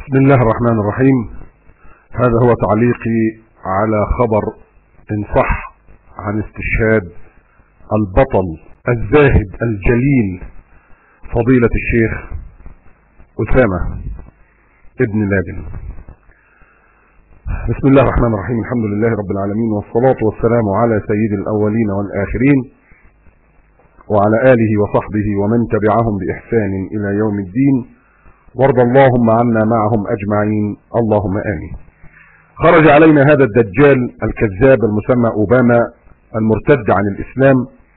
بسم الله الرحمن الرحيم هذا هو تعليقي على خبر ان صح عن استشهاد البطل الزاهد الجليل فضيلة الشيخ أسامة ابن لادن بسم الله الرحمن الرحيم الحمد لله رب العالمين والصلاة والسلام على سيد الأولين والآخرين وعلى آله وصحبه ومن تبعهم بإحسان إلى يوم الدين وارض اللهم عنا معهم أجمعين اللهم آمين خرج علينا هذا الدجال الكذاب المسمى أوباما المرتد عن الإسلام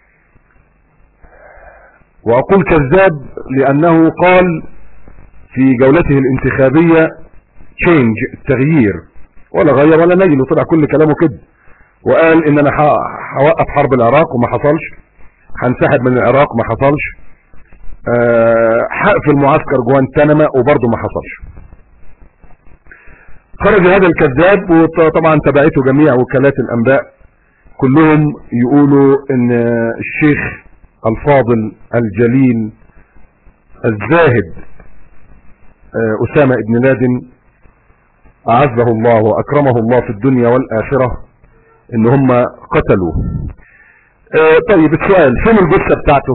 وأقول كذاب لأنه قال في جولته الانتخابية تشينج التغيير ولا غير ولا نيل وطلع كل كلامه كده وقال ان انا هوقف حرب العراق وما حصلش هنسحب من العراق ما حصلش هقفل معسكر جوانتاناما وبرضه ما حصلش خرج هذا الكذاب وطبعا تبعته جميع وكالات الانباء كلهم يقولوا ان الشيخ الفاضل الجليل الزاهد اسامة ابن لادن اعزه الله واكرمه الله في الدنيا والاخرة ان هم قتلوه طيب السؤال فين الجثة بتاعته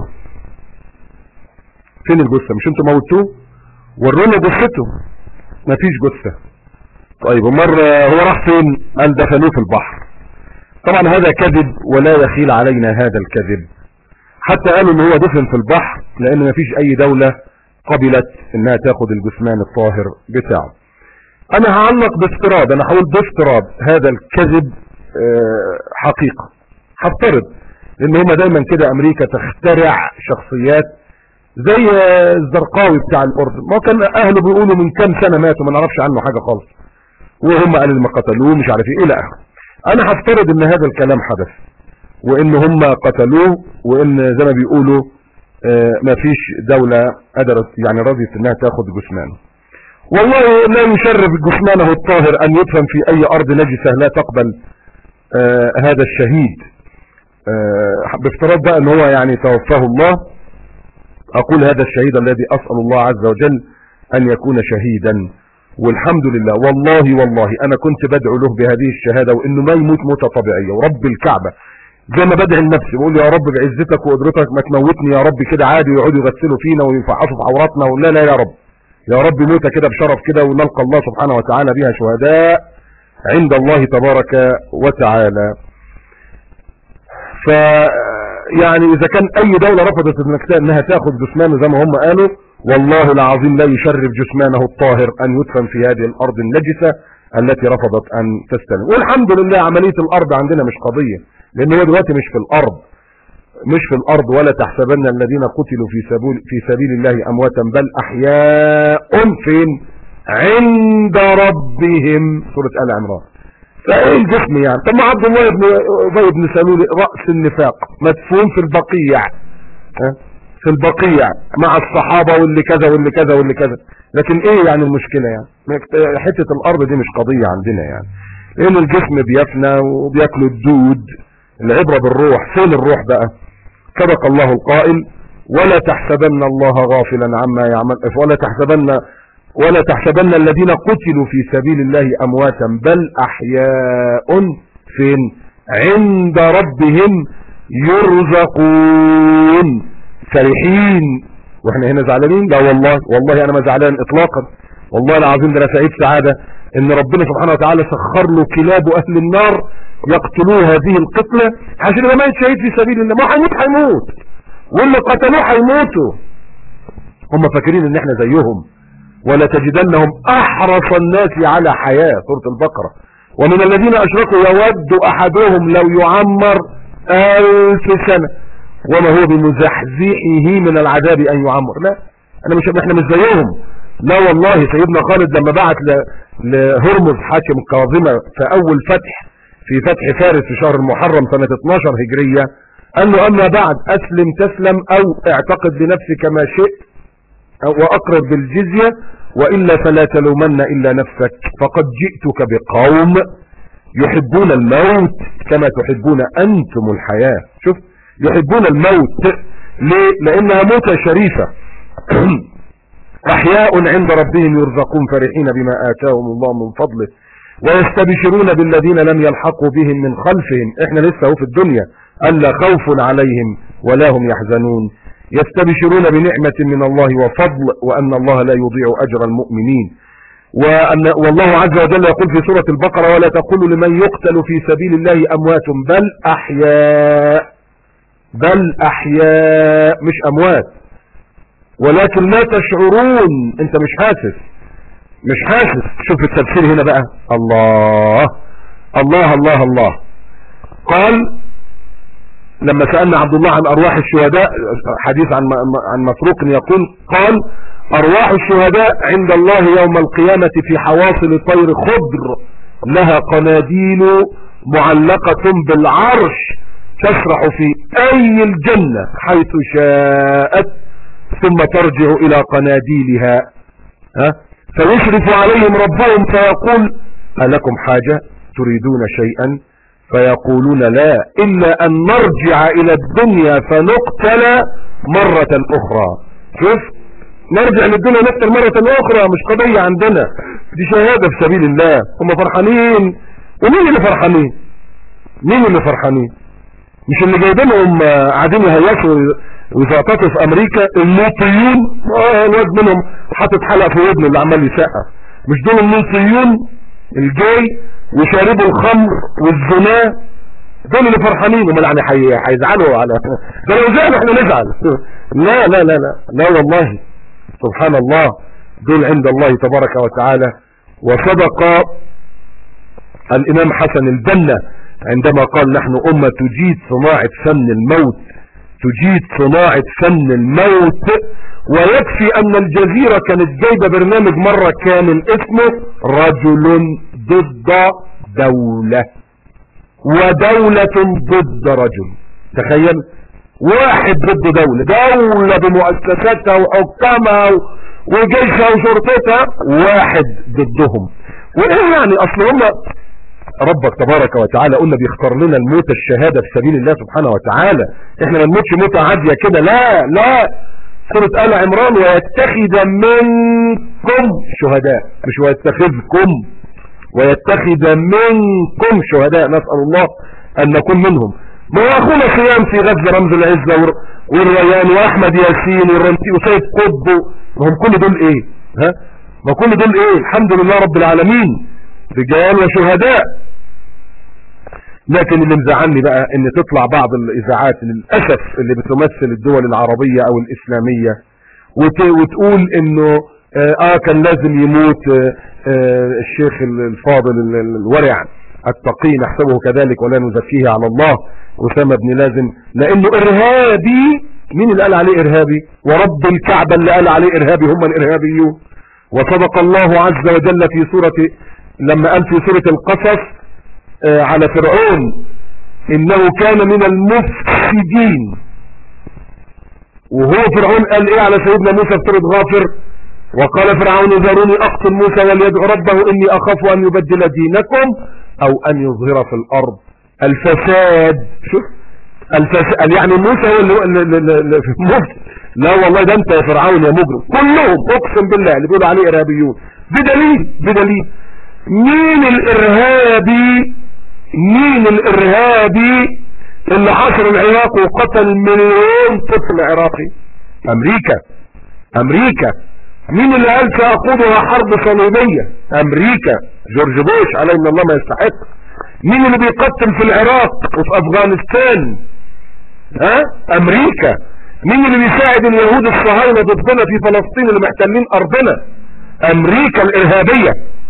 فين الجثة مش انتوا موتوه ورونا جثته مفيش جثة طيب ومرة هو راح فين قال دفنوه في البحر طبعا هذا كذب ولا يخيل علينا هذا الكذب حتى قالوا ان هو دفن في البحر لان مفيش اي دولة قبلت انها تاخد الجثمان الطاهر بتاعه انا هعلق بافتراض انا هقول بافتراض هذا الكذب حقيقة هفترض لان هما دايما كده امريكا تخترع شخصيات زي الزرقاوي بتاع الاردن ما كان اهله بيقولوا من كام سنة ماتوا ما نعرفش عنه حاجة خالص وهم قالوا ما قتلوه مش عارف ايه الى اخره انا هفترض ان هذا الكلام حدث وان هم قتلوه وان زي ما بيقولوا ما فيش دولة قدرت يعني رضيت انها تاخد جثمانه والله لا يشرف جثمانه الطاهر ان يدفن في اي ارض نجسة لا تقبل آه هذا الشهيد آه بافتراض بقى ان هو يعني توفاه الله اقول هذا الشهيد الذي اسأل الله عز وجل ان يكون شهيدا والحمد لله والله والله انا كنت بدعو له بهذه الشهادة وانه ما يموت موتة طبيعية ورب الكعبة زي ما بدعي لنفسي بقول يا رب بعزتك وقدرتك ما تموتني يا رب كده عادي ويقعدوا يغسلوا فينا ويفحصوا في عوراتنا ولا لا يا رب يا رب موتة كده بشرف كده ونلقى الله سبحانه وتعالى بها شهداء عند الله تبارك وتعالى ف يعني اذا كان اي دولة رفضت انها تاخد جثمانه زي ما هم قالوا والله العظيم لا يشرف جثمانه الطاهر ان يدفن في هذه الارض النجسة التي رفضت ان تستلم والحمد لله عملية الارض عندنا مش قضية لان هو دلوقتي مش في الارض مش في الارض ولا تحسبن الذين قتلوا في سبيل, في سبيل الله امواتا بل احياء فين عند ربهم سورة آل عمران فايه الجسم يعني طب ما عبد الله بن ابي بن سلول رأس النفاق مدفون في البقيع ها في البقيع مع الصحابة واللي كذا واللي كذا واللي كذا لكن ايه يعني المشكلة يعني حتة الارض دي مش قضية عندنا يعني لان الجسم بيفنى وبياكلوا الدود العبرة بالروح فين الروح بقى صدق الله القائل ولا تحسبن الله غافلا عما يعمل ولا تحسبن ولا تحسبن الذين قتلوا في سبيل الله امواتا بل احياء فين عند ربهم يرزقون فرحين واحنا هنا زعلانين لا والله والله انا ما زعلان اطلاقا والله العظيم ده انا سعيد سعادة ان ربنا سبحانه وتعالى سخر له كلاب اهل النار يقتلوه هذه القتلة عشان ما يتشهد في سبيل الله ما هيموت هيموت واللي قتلوه هيموتوا هم فاكرين ان احنا زيهم ولا تجدنهم احرص الناس على حياة سورة البقرة ومن الذين اشركوا يود احدهم لو يعمر الف سنة وما هو بمزحزحه من العذاب ان يعمر لا انا مش احنا مش زيهم لا والله سيدنا خالد لما بعت لهرمز حاكم الكاظمة في اول فتح في فتح فارس في شهر المحرم سنة 12 هجرية قال له اما بعد اسلم تسلم او اعتقد لنفسك ما شئت واقرب بالجزية وإلا فلا تلومن إلا نفسك فقد جئتك بقوم يحبون الموت كما تحبون أنتم الحياة شوف يحبون الموت ليه لأنها موتة شريفة احياء عند ربهم يرزقون فرحين بما اتاهم الله من فضله ويستبشرون بالذين لم يلحقوا بهم من خلفهم احنا لسه في الدنيا الا خوف عليهم ولا هم يحزنون يستبشرون بنعمة من الله وفضل وان الله لا يضيع اجر المؤمنين وأن والله عز وجل يقول في سورة البقرة ولا تقولوا لمن يقتل في سبيل الله أموات بل أحياء بل أحياء مش أموات ولكن ما تشعرون انت مش حاسس مش حاسس شوف التفسير هنا بقى الله الله الله الله قال لما سألنا عبد الله عن أرواح الشهداء حديث عن عن مسروق يقول قال أرواح الشهداء عند الله يوم القيامة في حواصل طير خضر لها قناديل معلقة بالعرش تسرح في أي الجنة حيث شاءت ثم ترجع إلى قناديلها ها فيشرف عليهم ربهم فيقول ألكم حاجة تريدون شيئا فيقولون لا إلا أن نرجع إلى الدنيا فنقتل مرة أخرى شوف نرجع للدنيا نقتل مرة أخرى مش قضية عندنا دي شهادة في سبيل الله هم فرحانين ومين اللي فرحانين مين اللي فرحانين مش اللي جايبينهم قاعدين يهيسوا وزعطاته في امريكا اللوطيون اه الواد منهم حاطط حلقه في ودنه اللي عمال يسقف مش دول اللوطيون الجاي وشاربوا الخمر والزنا دول اللي فرحانين امال يعني هيزعلوا على ده لو زعلوا احنا نزعل لا لا لا لا لا والله سبحان الله دول عند الله تبارك وتعالى وصدق الامام حسن البنا عندما قال نحن امة تجيد صناعة فن الموت تجيد صناعة فن الموت ويكفي ان الجزيرة كانت جايبة برنامج مرة كامل اسمه رجل ضد دولة ودولة ضد رجل تخيل واحد ضد دولة دولة بمؤسساتها وحكامها وجيشها وشرطتها واحد ضدهم وايه يعني اصل هم ربك تبارك وتعالى قلنا بيختار لنا الموت الشهادة في سبيل الله سبحانه وتعالى احنا ما نموتش موتة عادية كده لا لا سورة آل عمران ويتخذ منكم شهداء مش ويتخذكم ويتخذ منكم شهداء نسأل الله ان نكون منهم ما هو اخونا صيام في غزة رمز العزة والريان واحمد ياسين والرمتي وسيد قطب ما هم كل دول ايه ها ما كل دول ايه الحمد لله رب العالمين رجال وشهداء لكن اللي مزعلني بقى ان تطلع بعض الاذاعات للأسف اللي بتمثل الدول العربية او الاسلامية وت... وتقول انه اه كان لازم يموت آه آه الشيخ الفاضل الورع التقي نحسبه كذلك ولا نزكيه على الله أسامة بن لازم لانه ارهابي مين اللي قال عليه ارهابي ورب الكعبة اللي قال عليه ارهابي هم الارهابيون وصدق الله عز وجل في سورة لما قال في سورة القصص آه على فرعون انه كان من المفسدين وهو فرعون قال ايه على سيدنا موسى في سورة غافر وقال فرعون ذروني اقتل موسى وليدعو ربه اني اخاف ان يبدل دينكم او ان يظهر في الارض الفساد شوف الفساد يعني موسى هو اللي, اللي, اللي في مفسد لا والله ده انت يا فرعون يا مجرم كلهم اقسم بالله اللي بيقولوا عليه ارهابيون بدليل بدليل مين الارهابي مين الارهابي اللي حاصر العراق وقتل مليون طفل عراقي امريكا امريكا مين اللي قال ساقودها حرب صليبية امريكا جورج بوش عليه ان الله ما يستحق مين اللي بيقتل في العراق وفي افغانستان ها امريكا مين اللي بيساعد اليهود الصهاينة ضدنا في فلسطين اللي محتلين ارضنا امريكا الارهابية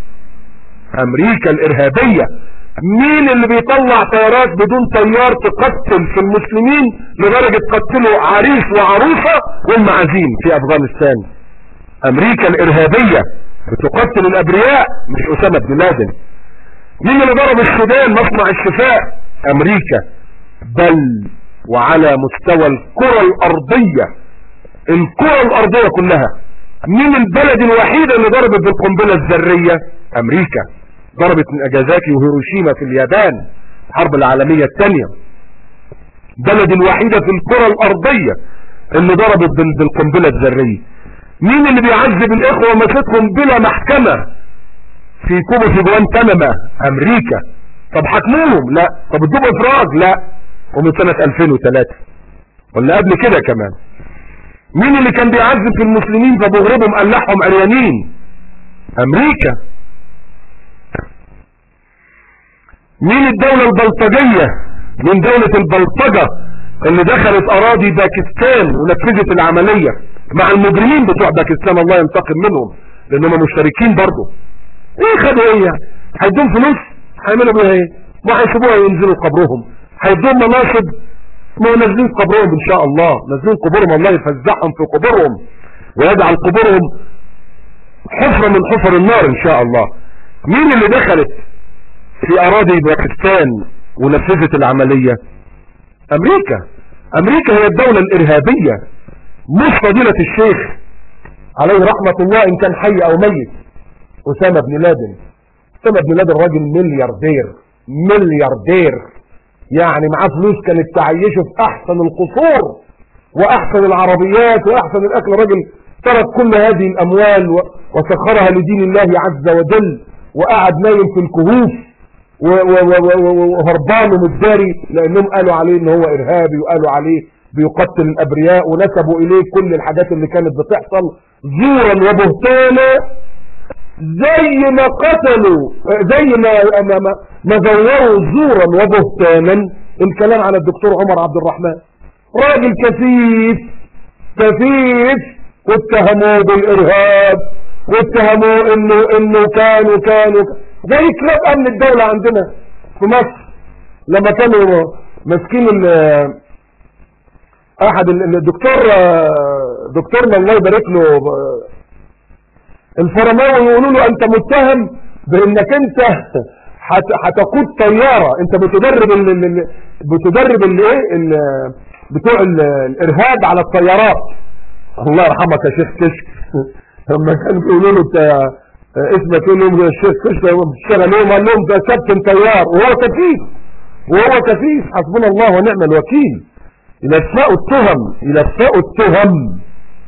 امريكا الارهابية مين اللي بيطلع طيارات بدون طيار تقتل في المسلمين لدرجة قتلوا عريس وعروسة والمعازيم في افغانستان امريكا الارهابية بتقتل الابرياء مش اسامة بن لادن مين اللي ضرب السودان مصنع الشفاء امريكا بل وعلى مستوى الكرة الارضية الكرة الارضية كلها مين البلد الوحيدة اللي ضربت بالقنبلة الذرية امريكا ضربت ناجازاكي وهيروشيما في اليابان الحرب العالمية الثانية بلد الوحيدة في الكرة الارضية اللي ضربت بالقنبلة الذرية مين اللي بيعذب الاخوة ومسكهم بلا محكمة في كوبا في جوانتاناما امريكا طب حكموهم لا طب ادوهم افراج لا ومن سنة 2003 ولا قبل كده كمان مين اللي كان بيعذب في المسلمين فبغربهم قلعهم عريانين امريكا مين الدولة البلطجية من دولة البلطجة اللي دخلت اراضي باكستان ونفذت العملية مع المجرمين بتوع باكستان الله ينتقم منهم لانهم مشتركين برضه ايه خدوا ايه يعني هيدوم فلوس هيعملوا بيها ايه ما هيسيبوها ينزلوا قبرهم هيدوم مناصب ما هو نازلين قبرهم ان شاء الله نازلين قبورهم الله يفزعهم في قبورهم ويجعل قبورهم حفرة من حفر النار ان شاء الله مين اللي دخلت في اراضي باكستان ونفذت العملية امريكا امريكا هي الدولة الارهابية مش فضيلة الشيخ عليه رحمة الله ان كان حي او ميت اسامة بن لادن اسامة بن لادن راجل ملياردير ملياردير يعني معاه فلوس كانت تعيشه في احسن القصور واحسن العربيات واحسن الاكل راجل ترك كل هذه الاموال وسخرها لدين الله عز وجل وقعد نايم في الكهوف وهربان ومتداري لانهم قالوا عليه ان هو ارهابي وقالوا عليه بيقتل الابرياء ونسبوا اليه كل الحاجات اللي كانت بتحصل زورا وبهتانا زي ما قتلوا زي ما ما, ما, ما زوروا زورا وبهتانا الكلام على الدكتور عمر عبد الرحمن راجل كثيف كثيف واتهموه بالارهاب واتهموه انه انه كان وكان زي كلاب امن الدولة عندنا في مصر لما كانوا ماسكين احد الدكتور دكتورنا الله يبارك له الفرماوي يقولوا له انت متهم بانك انت هتقود طيارة انت بتدرب ال بتدرب الايه بتوع الارهاب على الطيارات الله يرحمك يا شيخ كشك لما كانوا بيقولوا له انت اسمك ايه لهم الشيخ كشك بتشتغل ايه قال لهم ده كابتن طيار وهو كفيف وهو كفيف حسبنا الله ونعم الوكيل يلفقوا التهم يلفقوا التهم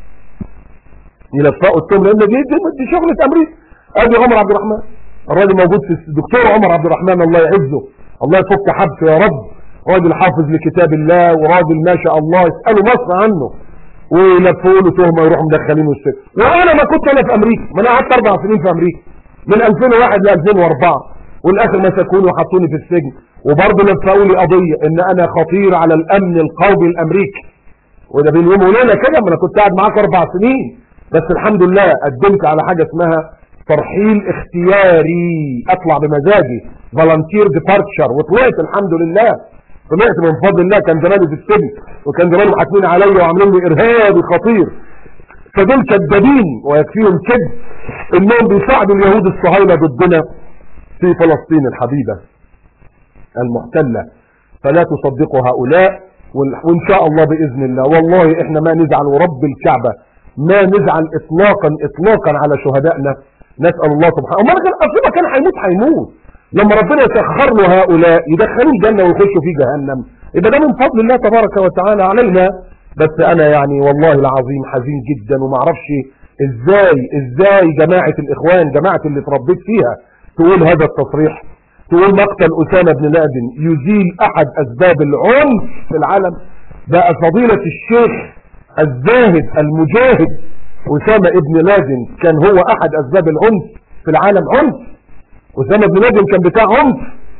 يلفقوا التهم لان دي دي, دي شغلة امريكا ادي عمر عبد الرحمن الراجل موجود في الدكتور عمر عبد الرحمن الله يعزه الله يفك حبسه يا رب راجل حافظ لكتاب الله وراجل ما شاء الله يسألوا مصر عنه ويلفوا له تهمه ويروحوا مدخلينه السجن وانا ما كنت انا في امريكا ما انا قعدت اربع سنين في امريكا من 2001 ل 2004 والاخر مسكوني وحطوني في السجن وبرضه لفقوا لي قضيه ان انا خطير على الامن القومي الامريكي وده بين يوم وليله كده ما انا كنت قاعد معاك اربع سنين بس الحمد لله قدمت على حاجه اسمها ترحيل اختياري اطلع بمزاجي فالنتير ديبارتشر وطلعت الحمد لله طلعت من فضل الله كان زماني في السجن وكان زمانهم حاكمين عليا وعاملين لي ارهابي خطير فدول كذابين ويكفيهم كذب انهم بيساعدوا اليهود الصهاينه ضدنا في فلسطين الحبيبه المحتله فلا تصدقوا هؤلاء وان شاء الله باذن الله والله احنا ما نزعل ورب الكعبه ما نزعل اطلاقا اطلاقا على شهدائنا نسال الله سبحانه وما كان اصلا كان هيموت هيموت لما ربنا يسخر له هؤلاء يدخلوا الجنة ويخشوا في جهنم يبقى ده من فضل الله تبارك وتعالى علينا بس انا يعني والله العظيم حزين جدا وما اعرفش ازاي ازاي جماعة الاخوان جماعة اللي اتربيت فيها تقول هذا التصريح تقول مقتل اسامة بن لادن يزيل احد اسباب العنف في العالم بقى فضيلة الشيخ الزاهد المجاهد اسامة ابن لادن كان هو احد اسباب العنف في العالم عنف أسامة بن لادن كان بتاع عنف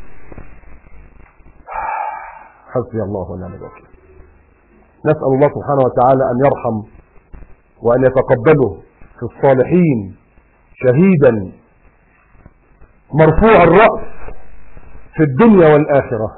حسبي الله ونعم الوكيل نسأل الله سبحانه وتعالى أن يرحم وأن يتقبله في الصالحين شهيدا مرفوع الرأس في الدنيا والآخرة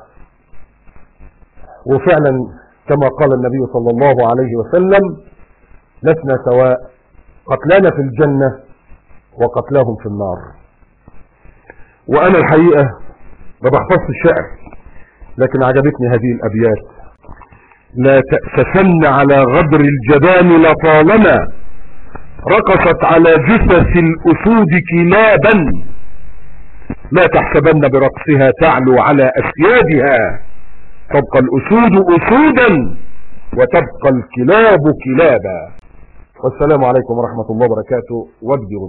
وفعلا كما قال النبي صلى الله عليه وسلم لسنا سواء قتلانا في الجنة وقتلاهم في النار وانا الحقيقة ما بحفظش الشعر لكن عجبتني هذه الابيات لا تأسفن على غدر الجبان لطالما رقصت على جثث الاسود كلابا لا تحسبن برقصها تعلو على اسيادها تبقى الاسود اسودا وتبقى الكلاب كلابا والسلام عليكم ورحمة الله وبركاته وابدوا